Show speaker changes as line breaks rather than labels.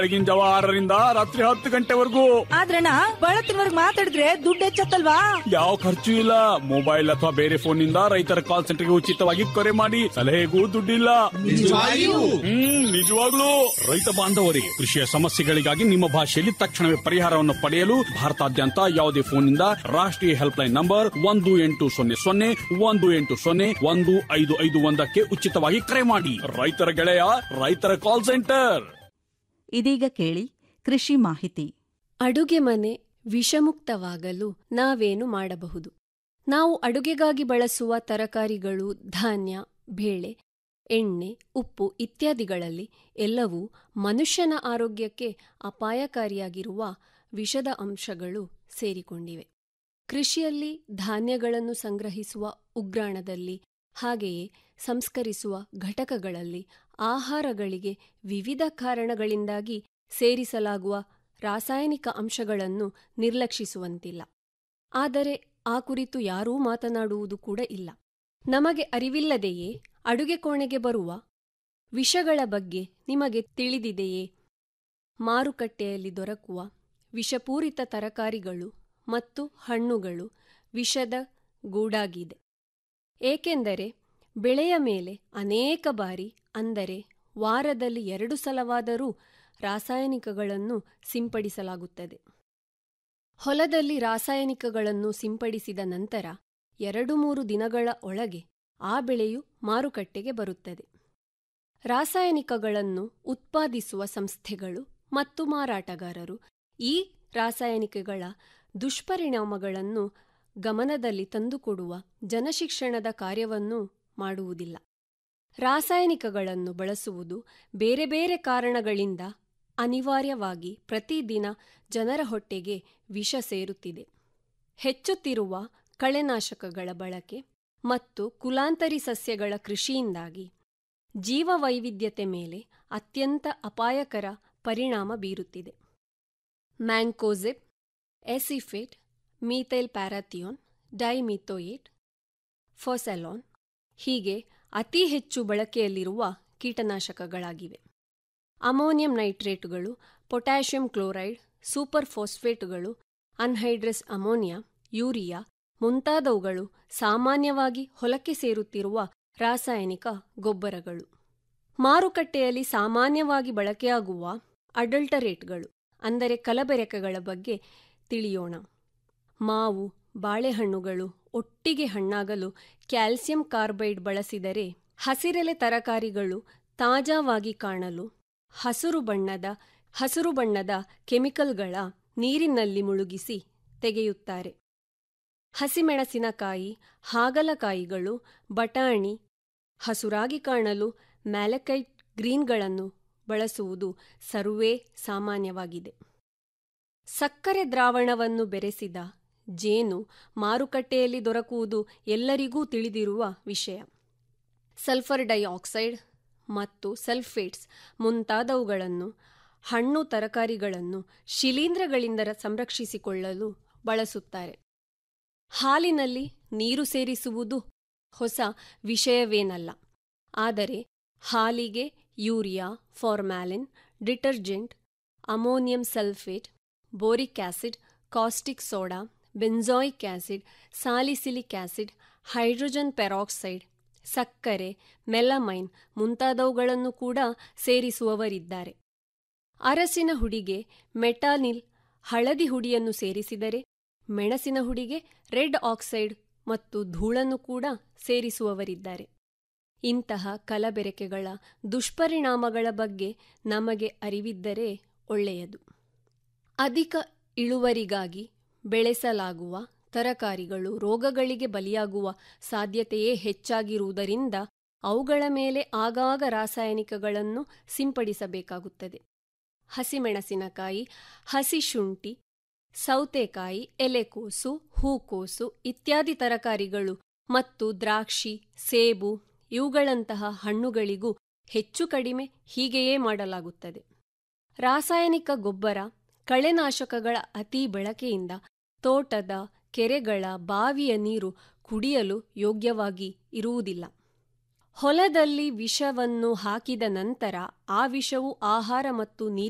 ಬೆಳಗಿನ ಜಾವ ಆರರಿಂದ ರಾತ್ರಿ ಹತ್ತು ಗಂಟೆವರೆಗೂ
ಆದ್ರಣ್ಣ ಬಳತ್ತಿನವರ್ಗ್ ಮಾತಾಡಿದ್ರೆ ದುಡ್ಡು ಹೆಚ್ಚತ್ತಲ್ವಾ
ಯಾವ ಖರ್ಚು ಇಲ್ಲ ಮೊಬೈಲ್ ಅಥವಾ ಬೇರೆ ಫೋನ್ ನಿಂದ ರೈತರ ಕಾಲ್ ಸೆಂಟರ್ಗೆ ಉಚಿತವಾಗಿ ಕರೆ ಮಾಡಿ ಸಲಹೆಗೂ ದುಡ್ಡಿಲ್ಲ ಹ್ಮ್ ನಿಜವಾಗ್ಲೂ ರೈತ ಬಾಂಧವರಿಗೆ ಕೃಷಿಯ ಸಮಸ್ಯೆಗಳಿಗಾಗಿ ನಿಮ್ಮ ಭಾಷೆಯಲ್ಲಿ ತಕ್ಷಣವೇ ಪರಿಹಾರವನ್ನು ಪಡೆಯಲು ಭಾರತಾದ್ಯಂತ ಯಾವುದೇ ಫೋನ್ ನಿಂದ ರಾಷ್ಟ್ರೀಯ ಹೆಲ್ಪ್ ಲೈನ್ ನಂಬರ್ ಒಂದು ಎಂಟು ಸೊನ್ನೆ ಸೊನ್ನೆ ಒಂದು ಎಂಟು ಸೊನ್ನೆ ಒಂದು ಐದು ಐದು ಒಂದಕ್ಕೆ ಉಚಿತವಾಗಿ ಕರೆ ಮಾಡಿ ರೈತರ ಗೆಳೆಯ ರೈತರ ಕಾಲ್ ಸೆಂಟರ್
ಇದೀಗ ಕೇಳಿ ಕೃಷಿ ಮಾಹಿತಿ
ಅಡುಗೆ ಮನೆ ವಿಷಮುಕ್ತವಾಗಲು ನಾವೇನು ಮಾಡಬಹುದು ನಾವು ಅಡುಗೆಗಾಗಿ ಬಳಸುವ ತರಕಾರಿಗಳು ಧಾನ್ಯ ಬೇಳೆ ಎಣ್ಣೆ ಉಪ್ಪು ಇತ್ಯಾದಿಗಳಲ್ಲಿ ಎಲ್ಲವೂ ಮನುಷ್ಯನ ಆರೋಗ್ಯಕ್ಕೆ ಅಪಾಯಕಾರಿಯಾಗಿರುವ ವಿಷದ ಅಂಶಗಳು ಸೇರಿಕೊಂಡಿವೆ ಕೃಷಿಯಲ್ಲಿ ಧಾನ್ಯಗಳನ್ನು ಸಂಗ್ರಹಿಸುವ ಉಗ್ರಾಣದಲ್ಲಿ ಹಾಗೆಯೇ ಸಂಸ್ಕರಿಸುವ ಘಟಕಗಳಲ್ಲಿ ಆಹಾರಗಳಿಗೆ ವಿವಿಧ ಕಾರಣಗಳಿಂದಾಗಿ ಸೇರಿಸಲಾಗುವ ರಾಸಾಯನಿಕ ಅಂಶಗಳನ್ನು ನಿರ್ಲಕ್ಷಿಸುವಂತಿಲ್ಲ ಆದರೆ ಆ ಕುರಿತು ಯಾರೂ ಮಾತನಾಡುವುದು ಕೂಡ ಇಲ್ಲ ನಮಗೆ ಅರಿವಿಲ್ಲದೆಯೇ ಅಡುಗೆ ಕೋಣೆಗೆ ಬರುವ ವಿಷಗಳ ಬಗ್ಗೆ ನಿಮಗೆ ತಿಳಿದಿದೆಯೇ ಮಾರುಕಟ್ಟೆಯಲ್ಲಿ ದೊರಕುವ ವಿಷಪೂರಿತ ತರಕಾರಿಗಳು ಮತ್ತು ಹಣ್ಣುಗಳು ವಿಷದ ಗೂಡಾಗಿದೆ ಏಕೆಂದರೆ ಬೆಳೆಯ ಮೇಲೆ ಅನೇಕ ಬಾರಿ ಅಂದರೆ ವಾರದಲ್ಲಿ ಎರಡು ಸಲವಾದರೂ ರಾಸಾಯನಿಕಗಳನ್ನು ಸಿಂಪಡಿಸಲಾಗುತ್ತದೆ ಹೊಲದಲ್ಲಿ ರಾಸಾಯನಿಕಗಳನ್ನು ಸಿಂಪಡಿಸಿದ ನಂತರ ಎರಡು ಮೂರು ದಿನಗಳ ಒಳಗೆ ಆ ಬೆಳೆಯು ಮಾರುಕಟ್ಟೆಗೆ ಬರುತ್ತದೆ ರಾಸಾಯನಿಕಗಳನ್ನು ಉತ್ಪಾದಿಸುವ ಸಂಸ್ಥೆಗಳು ಮತ್ತು ಮಾರಾಟಗಾರರು ಈ ರಾಸಾಯನಿಕಗಳ ದುಷ್ಪರಿಣಾಮಗಳನ್ನು ಗಮನದಲ್ಲಿ ತಂದುಕೊಡುವ ಜನಶಿಕ್ಷಣದ ಕಾರ್ಯವನ್ನು ಮಾಡುವುದಿಲ್ಲ ರಾಸಾಯನಿಕಗಳನ್ನು ಬಳಸುವುದು ಬೇರೆ ಬೇರೆ ಕಾರಣಗಳಿಂದ ಅನಿವಾರ್ಯವಾಗಿ ಪ್ರತಿದಿನ ಜನರ ಹೊಟ್ಟೆಗೆ ವಿಷ ಸೇರುತ್ತಿದೆ ಹೆಚ್ಚುತ್ತಿರುವ ಕಳೆನಾಶಕಗಳ ಬಳಕೆ ಮತ್ತು ಕುಲಾಂತರಿ ಸಸ್ಯಗಳ ಕೃಷಿಯಿಂದಾಗಿ ಜೀವವೈವಿಧ್ಯತೆ ಮೇಲೆ ಅತ್ಯಂತ ಅಪಾಯಕರ ಪರಿಣಾಮ ಬೀರುತ್ತಿದೆ mancozeb acephate methyl parathion dimethoate phosalone ಹೀಗೆ ಅತಿ ಹೆಚ್ಚು ಬಳಕೆಯಲ್ಲಿರುವ ಕೀಟನಾಶಕಗಳಾಗಿವೆ ಅಮೋನಿಯಂ ನೈಟ್ರೇಟುಗಳು ಪೊಟ್ಯಾಷಿಯಂ ಕ್ಲೋರೈಡ್ ಸೂಪರ್ ಫಾಸ್ಫೇಟುಗಳು ಅನ್ಹೈಡ್ರಸ್ ಅಮೋನಿಯಾ ಯೂರಿಯಾ ಮುಂತಾದವುಗಳು ಸಾಮಾನ್ಯವಾಗಿ ಹೊಲಕ್ಕೆ ಸೇರುತ್ತಿರುವ ರಾಸಾಯನಿಕ ಗೊಬ್ಬರಗಳು ಮಾರುಕಟ್ಟೆಯಲ್ಲಿ ಸಾಮಾನ್ಯವಾಗಿ ಬಳಕೆಯಾಗುವ ಅಡಲ್ಟರೇಟ್ಗಳು ಅಂದರೆ ಕಲಬೆರಕೆಗಳ ಬಗ್ಗೆ ತಿಳಿಯೋಣ ಮಾವು ಬಾಳೆಹಣ್ಣುಗಳು ಒಟ್ಟಿಗೆ ಹಣ್ಣಾಗಲು ಕ್ಯಾಲ್ಸಿಯಂ ಕಾರ್ಬೈಡ್ ಬಳಸಿದರೆ ಹಸಿರೆಲೆ ತರಕಾರಿಗಳು ತಾಜಾವಾಗಿ ಕಾಣಲು ಹಸುರು ಬಣ್ಣದ ಹಸುರು ಬಣ್ಣದ ಕೆಮಿಕಲ್ಗಳ ನೀರಿನಲ್ಲಿ ಮುಳುಗಿಸಿ ತೆಗೆಯುತ್ತಾರೆ ಹಸಿಮೆಣಸಿನಕಾಯಿ ಹಾಗಲಕಾಯಿಗಳು ಬಟಾಣಿ ಹಸುರಾಗಿ ಕಾಣಲು ಮ್ಯಾಲಕೈಟ್ ಗ್ರೀನ್ಗಳನ್ನು ಬಳಸುವುದು ಸರ್ವೇ ಸಾಮಾನ್ಯವಾಗಿದೆ ಸಕ್ಕರೆ ದ್ರಾವಣವನ್ನು ಬೆರೆಸಿದ ಜೇನು ಮಾರುಕಟ್ಟೆಯಲ್ಲಿ ದೊರಕುವುದು ಎಲ್ಲರಿಗೂ ತಿಳಿದಿರುವ ವಿಷಯ ಸಲ್ಫರ್ ಡೈಆಕ್ಸೈಡ್ ಮತ್ತು ಸಲ್ಫೇಟ್ಸ್ ಮುಂತಾದವುಗಳನ್ನು ಹಣ್ಣು ತರಕಾರಿಗಳನ್ನು ಶಿಲೀಂಧ್ರಗಳಿಂದ ಸಂರಕ್ಷಿಸಿಕೊಳ್ಳಲು ಬಳಸುತ್ತಾರೆ ಹಾಲಿನಲ್ಲಿ ನೀರು ಸೇರಿಸುವುದು ಹೊಸ ವಿಷಯವೇನಲ್ಲ ಆದರೆ ಹಾಲಿಗೆ urea formalin detergent ammonium sulphate boric acid caustic soda benzoic acid salicylic acid hydrogen peroxide ಸಕ್ಕರೆ ಮೆಲಮೈನ್ ಮುಂತಾದವುಗಳನ್ನು ಕೂಡ ಸೇರಿಸುವವರಿದ್ದಾರೆ ಅರಸಿನ ಹುಡಿಗೆ ಮೆಟಾನಿಲ್ ಹಳದಿ ಹುಡಿಯನ್ನು ಸೇರಿಸಿದರೆ ಮೆಣಸಿನ ಹುಡಿಗೆ ರೆಡ್ ಆಕ್ಸೈಡ್ ಮತ್ತು ಧೂಳನ್ನು ಕೂಡ ಸೇರಿಸುವವರಿದ್ದಾರೆ ಇಂತಹ ಕಲಬೆರಕೆಗಳ ದುಷ್ಪರಿಣಾಮಗಳ ಬಗ್ಗೆ ನಮಗೆ ಅರಿವಿದ್ದರೆ ಒಳ್ಳೆಯದು ಅಧಿಕ ಇಳುವರಿಗಾಗಿ ಬೆಳೆಸಲಾಗುವ ತರಕಾರಿಗಳು ರೋಗಗಳಿಗೆ ಬಲಿಯಾಗುವ ಸಾಧ್ಯತೆಯೇ ಹೆಚ್ಚಾಗಿರುವುದರಿಂದ ಅವುಗಳ ಮೇಲೆ ಆಗಾಗ ರಾಸಾಯನಿಕಗಳನ್ನು ಸಿಂಪಡಿಸಬೇಕಾಗುತ್ತದೆ ಹಸಿಮೆಣಸಿನಕಾಯಿ ಹಸಿ ಶುಂಠಿ ಸೌತೆಕಾಯಿ ಎಲೆಕೋಸು ಹೂಕೋಸು ಇತ್ಯಾದಿ ತರಕಾರಿಗಳು ಮತ್ತು ದ್ರಾಕ್ಷಿ ಸೇಬು ಇವುಗಳಂತಹ ಹಣ್ಣುಗಳಿಗೂ ಹೆಚ್ಚು ಕಡಿಮೆ ಹೀಗೆಯೇ ಮಾಡಲಾಗುತ್ತದೆ ರಾಸಾಯನಿಕ ಗೊಬ್ಬರ ಕಳೆನಾಶಕಗಳ ಅತಿ ಬಳಕೆಯಿಂದ ತೋಟದ ಕೆರೆಗಳ ಬಾವಿಯ ನೀರು ಕುಡಿಯಲು ಯೋಗ್ಯವಾಗಿ ಇರುವುದಿಲ್ಲ ಹೊಲದಲ್ಲಿ ವಿಷವನ್ನು ಹಾಕಿದ ನಂತರ ಆ ವಿಷವು ಆಹಾರ ಮತ್ತು ನೀರು